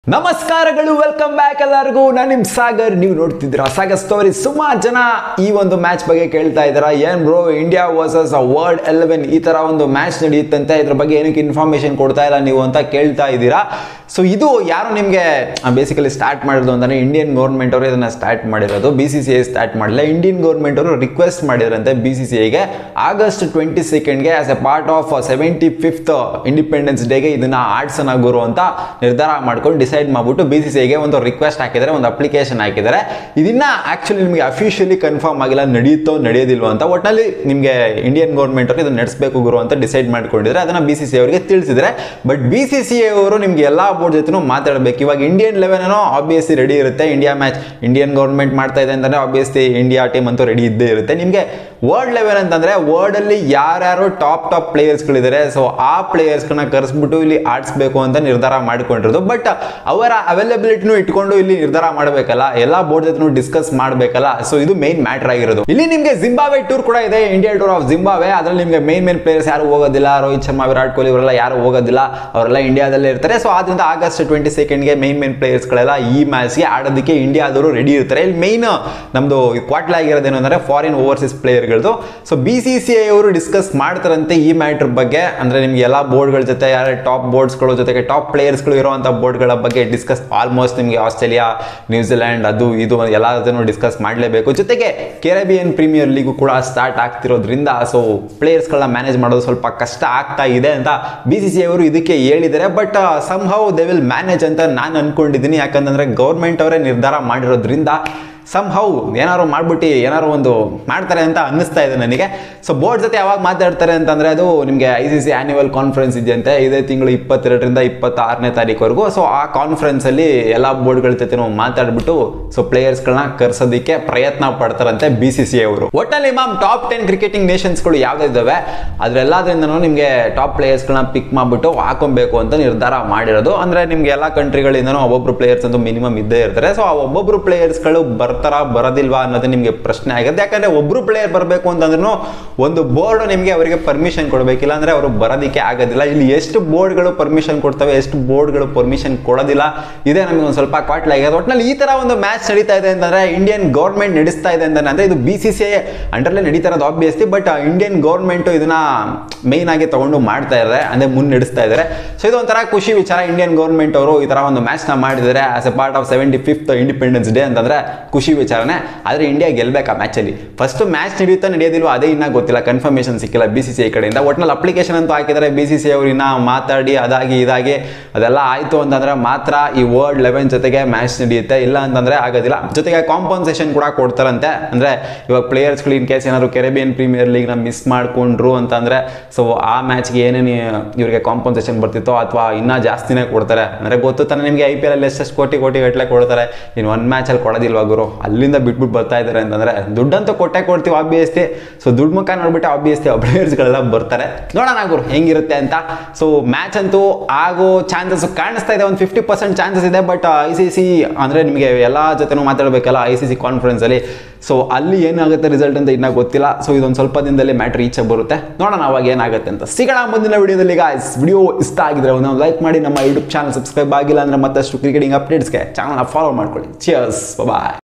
ನಮಸ್ಕಾರಗಳು welcome back ಎಲ್ಲರಿಗೂ ನಾನು ನಿಮ್ ಸಾಗರ್ ನೀವು ನೋಡ್ತಿದ್ದೀರಾ ಸಾಗರ್ ಸ್ಟೋರಿ ಸುಮಾರು ಜನ ಈ ಒಂದು ಮ್ಯಾಚ್ ಬಗ್ಗೆ ಕೇಳ್ತಾ ಇದ್ದೀರಾ ಏನ್ bro India versus world eleven ಈ ತರ ಒಂದು ಮ್ಯಾಚ್ ನಡೆಯುತ್ತಂತೆ ಇದ್ರ ಬಗ್ಗೆ ಏನಕ್ಕೆ ಇನ್ಫಾರ್ಮೇಶನ್ ಕೊಡ್ತಾ ಇಲ್ಲ ನೀವು ಅಂತ ಕೇಳ್ತಾ ಇದ್ದೀರಾ ಸೊ ಇದು ಯಾರು ನಿಮಗೆ ಬೇಸಿಕಲಿ ಸ್ಟಾರ್ಟ್ ಮಾಡಿರೋದು ಅಂತಾನೆ ಇಂಡಿಯನ್ ಗೌರ್ಮೆಂಟ್ ಅವರು ಇದನ್ನ ಸ್ಟಾರ್ಟ್ ಮಾಡಿರೋದು B C C I start ಮಾಡಿಲ್ಲ ಇಂಡಿಯನ್ ಗೌರ್ಮೆಂಟ್ ಅವರು ರಿಕ್ವೆಸ್ಟ್ ಮಾಡಿದ್ರಂತೆ ಬಿ ಸಿ ಸಿ ಐಗೆ ಆಗಸ್ಟ್ ಟ್ವೆಂಟಿ ಸೆಕೆಂಡ್ಗೆ as a part of seventy fifth independence ಡೇಗೆ ಇದನ್ನ ಆಡ್ಸೋಣ ಗುರು ಅಂತ ನಿರ್ಧಾರ ಮಾಡ್ಕೊಂಡು ಡಿಸೈಡ್ ಮಾಡ್ಬಿಟ್ಟು ಬಿ ಸಿ ಸಿ ಐಗೆ ಒಂದು ರಿಕ್ವೆಸ್ಟ್ ಹಾಕಿದ್ದಾರೆ ಒಂದು ಅಪ್ಲಿಕೇಶನ್ ಹಾಕಿದ್ದಾರೆ ಇದನ್ನ ಆಕ್ಚುಲಿ ನಿಮಗೆ ಅಫಿಷಿಯಲಿ ಕನ್ಫರ್ಮ್ ಆಗಿಲ್ಲ ನಡೆಯುತ್ತೋ ನಡೆಯೋದಿಲ್ವೋ ಅಂತ ಒಟ್ಟಿನಲ್ಲಿ ನಿಮಗೆ ಇಂಡಿಯನ್ ಗೌರ್ಮೆಂಟ್ ಅವರು ಇದನ್ನ ನಡೆಸಬೇಕು ಗುರು ಅಂತ ಡಿಸೈಡ್ ಮಾಡ್ಕೊಂಡಿದ್ರೆ ಅದನ್ನ ಬಿ ಸಿ ಸಿ ಅವರಿಗೆ ತಿಳಿಸಿದ್ರೆ ಬಟ್ ಬಿ ಸಿ ಸಿ ಅವರು ನಿಮ್ಗೆ ಎಲ್ಲಾ ಬೋರ್ಡ್ ಜೊತೆ ಮಾತಾಡಬೇಕು ಇವಾಗ ಇಂಡಿಯನ್ ಲೆವೆನ್ ಏನೋ ಆಬ್ವಿಯಸ್ಲಿ ರೆಡಿ ಇರುತ್ತೆ ಇಂಡಿಯಾ ಮ್ಯಾಚ್ ಇಂಡಿಯನ್ ಗೌರ್ಮೆಂಟ್ ಮಾಡ್ತಾ ಇದೆ ಅಂತಂದ್ರೆ ಆಬ್ವಿಯಸ್ಲಿ ಇಂಡಿಯಾ ಟೀಮ್ ಅಂತೂ ರೆಡಿ ಇದ್ದೇ ಇರುತ್ತೆ ನಿಮಗೆ ವರ್ಲ್ಡ್ ಲೆವೆಲ್ ಅಂತಂದ್ರೆ ವರ್ಲ್ಡ್ ಅಲ್ಲಿ ಯಾರ್ಯಾರು ಟಾಪ್ ಟಾಪ್ ಪ್ಲೇಯರ್ಸ್ಗಳಿದ್ದಾರೆ ಸೊ ಆ ಪ್ಲೇಯರ್ಸ್ಗಳನ್ನ ಕರೆಸ್ಬಿಟ್ಟು ಇಲ್ಲಿ ಆಡಿಸ್ಬೇಕು ಅಂತ ನಿರ್ಧಾರ ಮಾಡ್ಕೊಂಡಿರೋದು ಬಟ್ ಅವರ ಅವೈಲಬಿಲಿಟಿನೂ ಇಟ್ಕೊಂಡು ಇಲ್ಲಿ ನಿರ್ಧಾರ ಮಾಡಬೇಕಲ್ಲ ಎಲ್ಲಾ ಬೋರ್ಡ್ ಜೊತೆ ಡಿಸ್ಕಸ್ ಮಾಡಬೇಕಲ್ಲ ಸೊ ಇದು ಮೈನ್ ಮ್ಯಾಟರ್ ಆಗಿರೋದು ಇಲ್ಲಿ ನಿಮಗೆ ಜಿಂಬಾವೆ ಟೂರ್ ಕೂಡ ಇದೆ ಇಂಡಿಯಾ ಟೂರ್ ಆಫ್ ಜಿಂಬಾವೆ ಅದ್ರಲ್ಲಿ ನಿಮಗೆ ಮೈನ್ ಮೈನ್ ಪ್ಲೇಯರ್ಸ್ ಯಾರು ಹೋಗೋದಿಲ್ಲ ರೋಹಿತ್ ಶರ್ಮಾ ವಿರಾಟ್ ಕೊಹ್ಲಿ ಇವರೆಲ್ಲ ಯಾರು ಹೋಗೋದಿಲ್ಲ ಅವರೆಲ್ಲ ಇಂಡಿಯಾದಲ್ಲೇ ಇರ್ತಾರೆ ಸೊ ಆದ್ರಿಂದ ಆಗಸ್ಟ್ ಟ್ವೆಂಟಿ ಸೆಕೆಂಡ್ಗೆ ಮೈನ್ ಮೈನ್ ಪ್ಲೇಯರ್ಸ್ಗಳೆಲ್ಲ ಈ ಮ್ಯಾಚ್ಗೆ ಆಡೋದಕ್ಕೆ ಇಂಡಿಯಾದವರು ರೆಡಿ ಇರ್ತಾರೆ ಇಲ್ಲಿ ಮೈನ್ ನಮ್ದು ಕ್ವಾಟ್ಲ ಆಗಿರೋದೇನು ಅಂದ್ರೆ ಫಾರಿನ್ ಓವರ್ಸೀಸ್ ಪ್ಲೇಯರ್ಗಳದು so B C C I ಅವರು ಡಿಸ್ಕಸ್ ಮಾಡ್ತಾರಂತೆ ಈ ಮ್ಯಾಟ್ರ್ ಬಗ್ಗೆ ಅಂದ್ರೆ ನಿಮ್ಗೆ ಎಲ್ಲ ಬೋರ್ಡ್ಗಳ ಜೊತೆ ಯಾರ ಟಾಪ್ ಬೋರ್ಡ್ಸ್ಗಳ ಜೊತೆಗೆ ಟಾಪ್ ಪ್ಲೇಯರ್ಸ್ಗಳು ಇರುವಂಥ ಬೋರ್ಡ್ಗಳ ಬಗ್ಗೆ ಡಿಸ್ಕಸ್ ಆಲ್ಮೋಸ್ಟ್ ನಿಮಗೆ ಆಸ್ಟ್ರೇಲಿಯಾ ನ್ಯೂಜಿಲೆಂಡ್ ಅದು ಇದು ಎಲ್ಲದನ್ನು ಡಿಸ್ಕಸ್ ಮಾಡಲೇಬೇಕು ಜೊತೆಗೆ ಕೆರೆಬಿಯನ್ ಪ್ರೀಮಿಯರ್ ಲೀಗು ಕೂಡ ಸ್ಟಾರ್ಟ್ ಆಗ್ತಿರೋದ್ರಿಂದ ಸೊ ಪ್ಲೇಯರ್ಸ್ಗಳನ್ನ ಮ್ಯಾನೇಜ್ ಮಾಡೋದು ಸ್ವಲ್ಪ ಕಷ್ಟ ಆಗ್ತಾ ಇದೆ ಅಂತ ಬಿ ಸಿ ಸಿ ಅವರು ಇದಕ್ಕೆ ಹೇಳಿದ್ದಾರೆ but somehow they will manage ಅಂತ ನಾನು ಅನ್ಕೊಂಡಿದ್ದೀನಿ ಯಾಕಂತಂದ್ರೆ ಗೌರ್ಮೆಂಟ್ ಅವರೇ ನಿರ್ಧಾರ ಮಾಡಿರೋದ್ರಿಂದ ಸಮ್ ಹೌ ಏನಾದ್ರು ಮಾಡ್ಬಿಟ್ಟು ಏನಾದ್ರು ಒಂದು ಮಾಡ್ತಾರೆ ಅಂತ ಅನ್ನಿಸ್ತಾ ಇದೆ ನನಗೆ ಸೊ ಬೋರ್ಡ್ ಜೊತೆ ಯಾವಾಗ ಮಾತಾಡ್ತಾರೆ ಅಂತಂದ್ರೆ ಅದು ನಿಮಗೆ I C C annual conference ಇದೆಯಂತೆ ಇದೇ ತಿಂಗಳು ಇಪ್ಪತ್ತೆರಡರಿಂದ ಇಪ್ಪತ್ತಾರನೇ ತಾರೀಕುವರೆಗೂ ಸೊ ಆ ಕಾನ್ಫರೆನ್ಸ್ ಅಲ್ಲಿ ಎಲ್ಲ ಬೋರ್ಡ್ಗಳ ಜೊತೆ ಮಾತಾಡ್ಬಿಟ್ಟು ಸೊ ಪ್ಲೇಯರ್ಸ್ಗಳನ್ನ ಕರ್ಸೋದಕ್ಕೆ ಪ್ರಯತ್ನ ಪಡ್ತಾರಂತೆ ಬಿ ಸಿ ಸಿ ಅವರು ಒಟ್ಟಲ್ಲಿ ಮ್ಯಾಮ್ ಟಾಪ್ ಟೆನ್ ಕ್ರಿಕೆಟಿಂಗ್ ನೇಷನ್ಸ್ಗಳು ಯಾವ್ದಿದ್ದಾವೆ ಅದ್ರೆಲ್ಲದ್ರಿಂದನೂ ನಿಮಗೆ ಟಾಪ್ ಪ್ಲೇಯರ್ಸ್ಗಳನ್ನ ಪಿಕ್ ಮಾಡ್ಬಿಟ್ಟು ಹಾಕೊಬೇಕು ಅಂತ ನಿರ್ಧಾರ ಮಾಡಿರೋದು ಅಂದ್ರೆ ನಿಮ್ಗೆ ಎಲ್ಲ ಕಂಟ್ರಿಗಳಿಂದನೂ ಒಬ್ಬೊಬ್ರು ಪ್ಲೇಯರ್ಸ್ ಅಂತೂ ಮಿನಿಮಮ್ ಇದ್ದೇ ಇರ್ತಾರೆ ಸೊ ಆ ಒಬ್ಬೊಬ್ರು ಪ್ಲೇಯರ್ಸ್ಗಳು ಬರ್ತಾರ ಬರೋದಿಲ್ವಾ ಅನ್ನೋದು ನಿಮಗೆ ಪ್ರಶ್ನೆ ಆಗುತ್ತೆ ಯಾಕಂದ್ರೆ ಒಬ್ರು ಪ್ಲೇಯರ್ ಬರಬೇಕು ಅಂತಂದ್ರೂ ಒಂದು ಬೋರ್ಡ್ ನಿಮಗೆ ಅವರಿಗೆ ಪರ್ಮಿಷನ್ ಕೊಡಬೇಕಿಲ್ಲ ಅಂದ್ರೆ ಅವರು ಬರೋದಕ್ಕೆ ಆಗೋದಿಲ್ಲ ಇಲ್ಲಿ ಎಷ್ಟು ಬೋರ್ಡ್ಗಳು ಪರ್ಮಿಷನ್ ಕೊಡ್ತವೆ ಎಷ್ಟು ಬೋರ್ಡ್ಗಳು ಪರ್ಮಿಷನ್ ಕೊಡೋದಿಲ್ಲ ಇದೇ ನಮಗೆ ಒಂದು ಸ್ವಲ್ಪ ಕ್ವಾಟ್ಲ ಆಗಿದೆ ಒಟ್ಟಿನಲ್ಲಿ ಈ ತರ ಒಂದು ಮ್ಯಾಚ್ ನಡೀತಾ ಇದೆ ಅಂತಂದ್ರೆ ಇಂಡಿಯನ್ ಗೌರ್ಮೆಂಟ್ ನಡೆಸ್ತಾ ಇದೆ ಅಂತ ಅಂದ್ರೆ ಇದು ಬಿ ಸಿ ಸಿ ಅಂಡರ್ಲೇ ನಡೀತಾ ಇರೋದು ಆಬ್ವಿಯಸ್ಲಿ ಬಟ್ ಇಂಡಿಯನ್ ಗೌರ್ಮೆಂಟ್ ಇದನ್ನ ಮೇನ್ ಆಗಿ ತಗೊಂಡು ಮಾಡ್ತಾ ಇದ್ದಾರೆ ಅಂದ್ರೆ ಮುನ್ನಡೆಸ್ತಾ ಇದ್ದಾರೆ ಸೊ ಇದು ಒಂಥರ ಖುಷಿ ವಿಚಾರ ಇಂಡಿಯನ್ ಗೌರ್ಮೆಂಟ್ ಅವರು ಈ ತರ ಒಂದು ಮ್ಯಾಚ್ ನ ಮಾಡಿದ್ದಾರೆ as a part of seventy fifth independence day ಅಂತಂದ್ರೆ ಖುಷಿ ವಿಚಾರನೆ ಆದ್ರೆ ಇಂಡಿಯಾ ಗೆಲ್ಬೇಕು ಆ ಮ್ಯಾಚ್ ಅಲ್ಲಿ ಫಸ್ಟ್ ಮ್ಯಾಚ್ ನಡೆಯುತ್ತಾ ನಡೆಯೋದಿಲ್ವ ಅದೇ ಇನ್ನ ಗೊತ್ತಿಲ್ಲ ಕನ್ಫರ್ಮೇಶನ್ ಸಿಕ್ಕಿಲ್ಲ ಬಿ ಸಿ ಸಿ ಐ ಕಡೆಯಿಂದ ಒಟ್ನಲ್ಲಿ ಅಪ್ಲಿಕೇಶನ್ ಅಂತೂ ಹಾಕಿದ್ದಾರೆ ಬಿ ಸಿ ಸಿ ಅವರು ಇನ್ನ ಮಾತಾಡಿ ಅದಾಗಿ ಇದಾಗಿ ಅದೆಲ್ಲ ಆಯ್ತು ಅಂತಂದ್ರೆ ಮಾತ್ರ ಈ ವರ್ಲ್ಡ್ ಲೆವೆನ್ ಜೊತೆಗೆ ಮ್ಯಾಚ್ ನಡೆಯುತ್ತೆ ಇಲ್ಲ ಅಂತಂದ್ರೆ ಆಗೋದಿಲ್ಲ ಜೊತೆಗೆ ಕಾಂಪನ್ಸೇಷನ್ ಕೂಡ ಕೊಡ್ತಾರಂತೆ ಅಂದ್ರೆ ಇವಾಗ ಪ್ಲೇಯರ್ಸ್ಗಳು ಇನ್ ಕೇಸ್ ಏನಾದ್ರು ಕೆರೆಬಿಯನ್ ಪ್ರೀಮಿಯರ್ ಲೀಗ್ ನ ಮಿಸ್ ಮಾಡ್ಕೊಂಡ್ರು ಅಂತಂದ್ರೆ ಸೊ ಆ ಮ್ಯಾಚ್ಗೆ ಏನೇನು ಇವರಿಗೆ ಕಾಂಪನ್ಸೇಷನ್ ಬರ್ತಿತ್ತೋ ಅಥವಾ ಇನ್ನೂ ಜಾಸ್ತಿನೇ ಕೊಡ್ತಾರೆ ಅಂದ್ರೆ ಗೊತ್ತು ತಾನೆ ನಿಮಗೆ ಐ ಪಿ ಎಲ್ ಅಲ್ಲಿ ಎಷ್ಟೆಷ್ಟು ಕೋಟಿ ಕೋಟಿ ಗಟ್ಟಲೆ ಕೊಡ್ತಾರೆ ಇನ್ನು ಒಂದು ಮ್ಯಾಚಲ್ಲಿ ಕೊಡೋದಿಲ್ವಾ ಗುರು ಅಲ್ಲಿಂದ ಬಿಟ್ಬಿಟ್ಟು ಬರ್ತಾ ಇದ್ದಾರೆ ಅಂತಂದ್ರೆ ದುಡ್ಡಂತೂ ಕೊಟ್ಟೆ ಕೊಡ್ತೀವಿ ಆಬ್ವಿಯಸ್ಲಿ ಸೊ ದುಡ್ಡು ಮುಖ ನೋಡ್ಬಿಟ್ಟು ಆಬ್ವಿಯಸ್ಲಿ ಪ್ಲೇಯರ್ಸ್ಗಳೆಲ್ಲ ಬರ್ತಾರೆ ನೋಡೋಣ ಗುರು ಹೆಂಗಿರುತ್ತೆ ಅಂತ ಸೊ ಮ್ಯಾಚ್ ಅಂತೂ ಆಗೋ ಚಾನ್ಸಸ್ ಕಾಣಿಸ್ತಾ ಇದೆ ಒಂದು ಫಿಫ್ಟಿ ಪರ್ಸೆಂಟ್ ಚಾನ್ಸಸ್ ಇದೆ ಬಟ್ ಐ ಸಿ ಸಿ ಅಂದರೆ ನಿಮಗೆ ಎಲ್ಲ ಜೊತೆನೂ ಮಾತಾಡಬೇಕಲ್ಲ ಐ ಸಿ ಸಿ ಕಾನ್ಫರೆನ್ಸಲ್ಲಿ ಸೊ ಅಲ್ಲಿ ಏನಾಗುತ್ತೆ ರಿಸಲ್ಟ್ ಅಂತ ಇನ್ನೂ ಗೊತ್ತಿಲ್ಲ ಸೊ ಇದೊಂದು ಸ್ವಲ್ಪ ದಿನದಲ್ಲಿ ಮ್ಯಾಟ್ರ್ ಈಚೆ ಬರುತ್ತೆ ನೋಡೋಣ ಅವಾಗ ಏನಾಗುತ್ತೆ ಅಂತ ಸಿಗೋಣ ಮುಂದಿನ ವಿಡಿಯೋದಲ್ಲಿ ಗಾಯ್ಸ್ ವಿಡಿಯೋ ಇಷ್ಟ ಆಗಿದ್ರೆ ಒಂದು ಲೈಕ್ ಮಾಡಿ ನಮ್ಮ ಯೂಟ್ಯೂಬ್ ಚಾನಲ್ ಸಬ್ಸ್ಕ್ರೈಬ್ ಆಗಿಲ್ಲ ಅಂದ್ರೆ ಮತ್ತಷ್ಟು ಕ್ರಿಕೆಟಿಂಗ್ ಅಪ್ಡೇಟ್ಸ್ಗೆ ಚಾನಲ್ನ ಫಾಲೋ ಮಾಡ್ಕೊಳ್ಳಿ ಚಿಯರ್ಸ್ ಬಾಯ್